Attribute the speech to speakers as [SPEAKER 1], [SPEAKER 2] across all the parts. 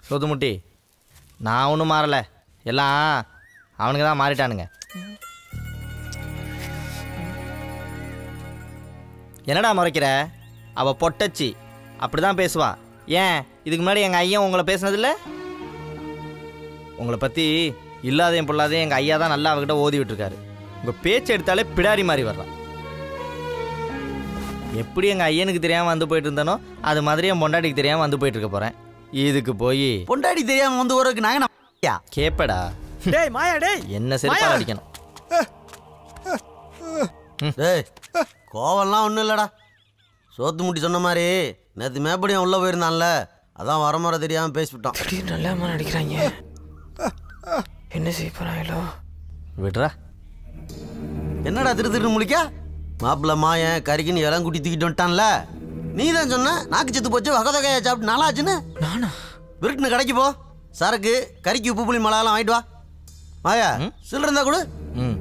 [SPEAKER 1] சொதுமுட்டி நான் ஒன்றும் மாறலை எல்லாம் அவனுங்க தான் மாறிட்டானுங்க என்னடா முறைக்கிற அவ பொட்டச்சி அப்படிதான் பேசுவா ஏன் இதுக்கு முன்னாடி எங்கள் ஐயன் உங்களை பேசுனதில்ல உங்களை பற்றி இல்லாதையும் பொல்லாதையும் எங்கள் ஐயா தான் நல்லா அவகிட்ட ஓதி விட்டுருக்காரு உங்கள் பேச்சு எடுத்தாலே பிடாரி மாதிரி வர்றான் எப்படி எங்கள் ஐயனுக்கு தெரியாமல் வந்து போயிட்டு இருந்தனோ அது மாதிரி என் பொண்டாட்டிக்கு தெரியாமல் வந்து போயிட்டு இருக்க போகிறேன் இதுக்கு போய்
[SPEAKER 2] பொண்டாடி தெரியாம வந்து வரதுக்கு நாங்க நம்ம
[SPEAKER 1] கேப்படா
[SPEAKER 3] டேய் மாயா டேய்
[SPEAKER 1] என்ன செருப்பால் அடிக்கணும்
[SPEAKER 2] டேய் கோவம்லாம் ஒன்றும் இல்லைடா சோத்து முட்டி சொன்ன மாதிரி நேற்று மேப்படியும் உள்ளே போயிருந்தான்ல அதான் வரமுறை தெரியாமல் பேசிவிட்டான்
[SPEAKER 4] திடீர்னு நல்ல நடிக்கிறாங்க என்ன செய்ய போறாங்களோ
[SPEAKER 1] விடுறா
[SPEAKER 2] என்னடா திரு திருன்னு முழிக்க மாப்பிள்ள மாயன் கறிக்குன்னு இளம் குட்டி தூக்கிட்டு வந்துட்டான்ல நீ தான் சொன்ன நாக்கு செத்து போச்சு வகை வகையா சாப்பிட்டு நாளாச்சுன்னு
[SPEAKER 4] நானா
[SPEAKER 2] விருட்டுன்னு கடைக்கு போ சரக்கு கறிக்கு உப்பு புளி மலையெல்லாம் வாங்கிட்டு வா மாயா சில்லற இருந்தா கொடு
[SPEAKER 1] ம்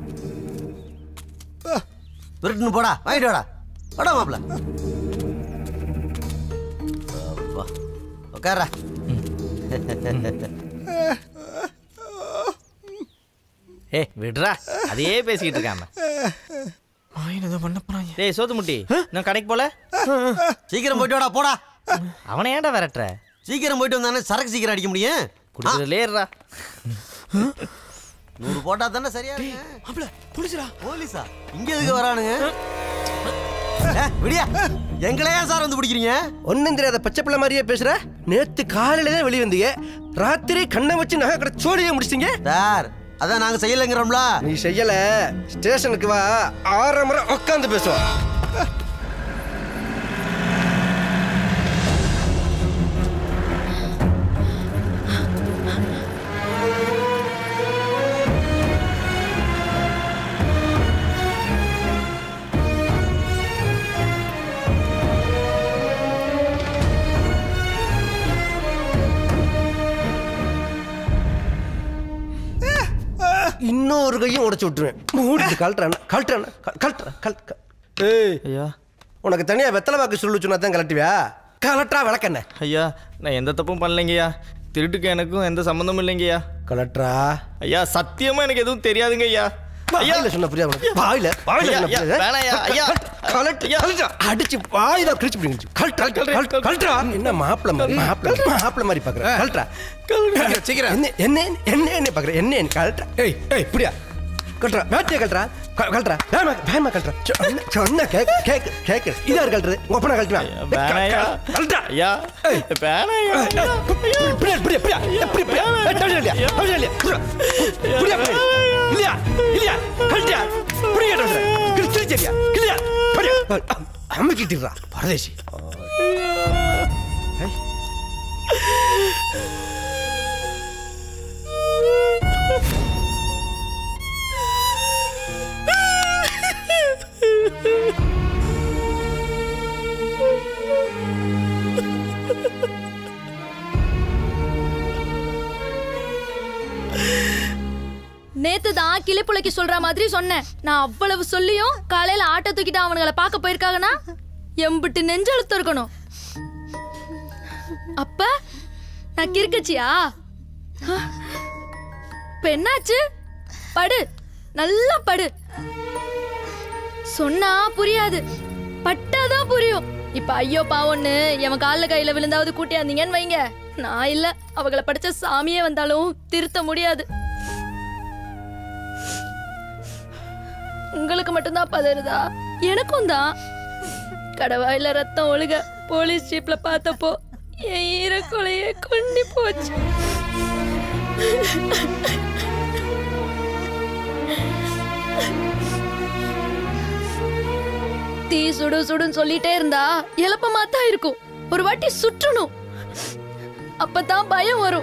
[SPEAKER 2] விருட்டுன்னு போடா வாங்கிட்டு வாடா வாடா மாப்பிள்ள அப்பா. உட்கார்றா
[SPEAKER 1] ஏ விடுறா அதையே பேசிக்கிட்டு இருக்காம
[SPEAKER 4] மாயன் ஏதோ பண்ண போறாங்க
[SPEAKER 1] டேய் சோத்துமுட்டி நான் கடைக்கு போல
[SPEAKER 2] சீக்கிரம் போயிட்டு வாடா போடா
[SPEAKER 1] அவனை ஏன்டா விரட்டுற
[SPEAKER 2] சீக்கிரம் போயிட்டு வந்தானே சரக்கு சீக்கிரம் அடிக்க முடியும்
[SPEAKER 1] குடுக்குறதுலே இருடா
[SPEAKER 2] நூறு போட்டா தானே சரியா இருக்கு.
[SPEAKER 4] அப்பல புடிச்சுடா
[SPEAKER 2] போலீஸா இங்க எதுக்கு வரானுங்க ஏ, விடியா எங்களையா சார் வந்து பிடிக்கிறீங்க
[SPEAKER 3] ஒன்னும் தெரியாத பச்சை பிள்ளை மாதிரியே பேசுற நேத்து காலையில தான் வெளியே வந்தீங்க ராத்திரி கண்ணை வச்சு நகை கடை சோழியே முடிச்சிட்டீங்க
[SPEAKER 2] சார் அதான் நாங்க செய்யலைங்கிறோம்ல
[SPEAKER 3] நீ செய்யல ஸ்டேஷனுக்கு வா ஆறரை முறை உட்காந்து பேசுவோம் இன்னொரு கையும் உடைச்சு விட்டுருவேன் மூடிட்டு கழட்டுறான் கழட்டுறான் கழட்டுறான் கழட்டு ஏய்
[SPEAKER 1] ஐயா
[SPEAKER 3] உனக்கு தனியா வெத்தலை பாக்கு சொல்லு சொன்னா தான் கலட்டுவியா கலட்டா விளக்கண்ண
[SPEAKER 1] ஐயா நான் எந்த தப்பும் பண்ணலைங்கய்யா திருட்டுக்கு எனக்கும் எந்த சம்மந்தமும் இல்லைங்கய்யா
[SPEAKER 3] கலட்ரா
[SPEAKER 1] ஐயா சத்தியமா எனக்கு எதுவும் தெரியாதுங்க ஐயா ஐயா
[SPEAKER 3] வாயில சொன்ன புரியாது உனக்கு வாயில வாயில
[SPEAKER 1] ஐயா,
[SPEAKER 3] சொன்ன
[SPEAKER 1] ஐயா,
[SPEAKER 3] புரியாது
[SPEAKER 1] வேணாம் ஐயா, ஐயா.
[SPEAKER 3] கலட்டு
[SPEAKER 1] ஐயா.
[SPEAKER 3] கலட்டு அடிச்சு வாயில கிழிச்சு பிடிங்க கலட்டா கலட்டா கலட்டா என்ன மாப்பிள மாதிரி மாப்பிள மாப்பிள மாதிரி பாக்குற கலட்டா சீக்கிரம் என்ன என்ன என்ன என்ன பாக்குற என்ன என்ன கலட்டா ஏய் ஏய் புரியா கலட்டா வேட்டிய கலட்டா கலட்டா வேமா வேமா கலட்டா சொன்ன சொன்ன கேக் கேக் கேக் இதா கலட்டுறது உங்க அப்பனா கலட்டுவா
[SPEAKER 1] வேணாம் ஐயா
[SPEAKER 3] கலட்டா
[SPEAKER 1] ஐயா
[SPEAKER 3] ஏய்.
[SPEAKER 1] வேணாம் ஐயா
[SPEAKER 3] புரியா புரியா புரியா புரியா புரியா இல்லையா இல்லையா இல்லையா புரியா புரியா இல்லையா இல்லையா கழட்டியா புரியா கிழிச்சிரியா இல்லையா புரியா அமுக்கிட்டுறா பரதேசி ஏய்.
[SPEAKER 5] நேத்து தான் கிளிப்புளைக்கு சொல்ற மாதிரி சொன்னேன் நான் அவ்வளவு சொல்லியும் காலையில ஆட்டோ தூக்கிட்டு அவனுங்களை பார்க்க போயிருக்காங்கன்னா எம்பிட்டு நெஞ்செழுத்து இருக்கணும் அப்ப நான் கிறுக்கச்சியா இப்ப என்னாச்சு படு நல்லா படு சொன்னா புரியாது பட்டாதான் புரியும் இப்ப ஐயோ பாவம்னு எவன் கால்ல கையில விழுந்தாவது கூட்டியாந்தீங்கன்னு வைங்க நான் இல்ல அவங்கள படிச்ச சாமியே வந்தாலும் திருத்த முடியாது உங்களுக்கு மட்டும்தான் பதறுதா எனக்கும் தான் கடவாயில ரத்தம் ஒழுக போலீஸ் ஜீப்ல பார்த்தப்போ என் ஈரக்குலையே கொண்டு போச்சு தீ சுடு சுடுன்னு சொல்லிட்டே இருந்தா எலப்பமா தான் இருக்கும் ஒரு வாட்டி சுற்றணும் அப்பதான் பயம் வரும்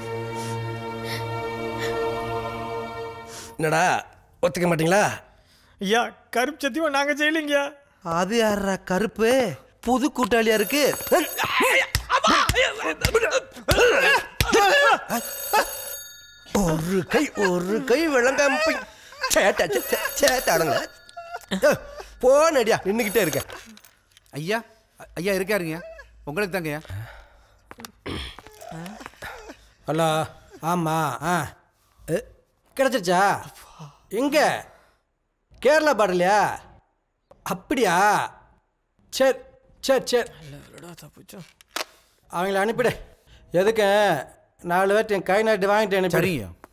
[SPEAKER 3] என்னடா ஒத்துக்க மாட்டீங்களா
[SPEAKER 4] ஐயா கருப்பு சத்தியம் நாங்க செய்யலைங்கய்யா
[SPEAKER 3] அது யாரா கருப்பு புது கூட்டாளியா இருக்கு ஒரு கை ஒரு கை விளங்காம போய் சேட்டா சே- சேட்டாடுங்க போன அடியா நின்றுக்கிட்டே இருக்கேன்
[SPEAKER 6] ஐயா ஐயா இருக்காருங்க உங்களுக்கு தாங்கய்யா
[SPEAKER 3] ஹலோ ஆமாம் ஆ எ, கிடைச்சிருச்சா எங்கே கேரளா பாடலையா அப்படியா சரி சரி சரி அவங்கள அனுப்பிடு எதுக்கு நாலு பேர்ட்ட என் கை நாட்டு வாங்கிட்டு அனுப்பி
[SPEAKER 6] சரிங்க